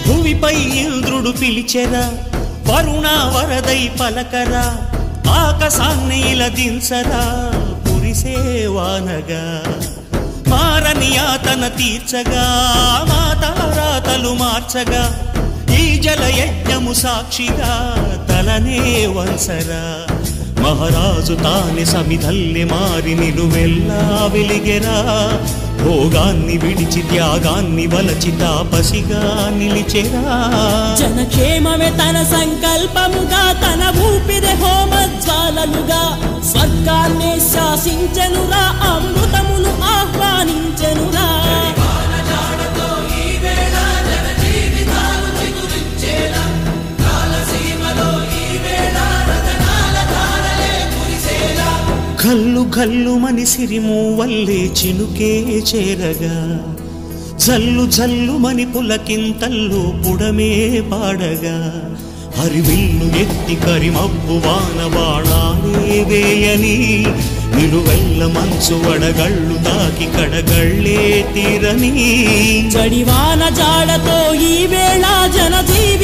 భూమిపై ఇంద్రుడు పిలిచెరా వరుణ వరదై పలకరా ఆకాశాన్ని ఇలా దించరా కురిసేవానగా మారని యాతన తీర్చగా మాతారాతలు మార్చగా ఈ జల యజ్ఞము సాక్షిగా తలనే వంచరా మహారాజు తాని సమిధల్లి మారి నిలువెల్లా వెలిగెరా భోగాన్ని విడిచి త్యాగాన్ని వలచి తాపసిగా నిలిచెరా జనక్షేమమే తన సంకల్పముగా తన ఊపిరి హోమజ్వాలలుగా స్వర్గాన్ని శాసించెనురా అమృతమును ఆహ్వానించెనురా కల్లు గల్లు మని సిరిము వల్లే చినుకే చేరగా జల్లు జల్లు మని పులకింతల్లు పుడమే పాడగా హరివిల్లు ఎత్తి కరిమబ్బు వాన బాణాలే వేయని నిలువెల్ల మంచు వడగళ్ళు తాకి కడగళ్ళే తీరని జడివాన జాడతో ఈ వేళ జన జీవితాలు